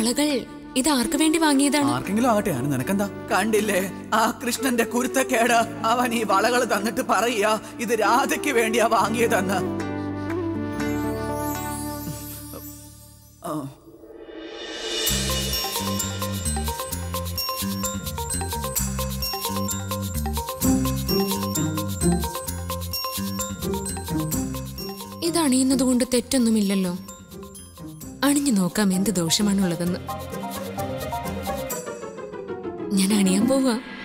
വളകൾ ഇത് ആർക്ക് വേണ്ടി വാങ്ങിയതാണ് ആർക്കെങ്കിലും ആകട്ടെ ആണ് നിനക്കെന്താ കണ്ടില്ലേ ആ കൃഷ്ണന്റെ കുരുത്തക്കേട് അവൻ ഈ വളകൾ തന്നിട്ട് പറയുക ഇത് രാധയ്ക്ക് വേണ്ടിയാ വാങ്ങിയതെന്ന് ആ. ഇത് അണിയുന്നത് കൊണ്ട് തെറ്റൊന്നുമില്ലല്ലോ അണിഞ്ഞു നോക്കാം എന്ത് ദോഷമാണുള്ളതെന്ന് ഞാൻ അണിയാൻ പോവാ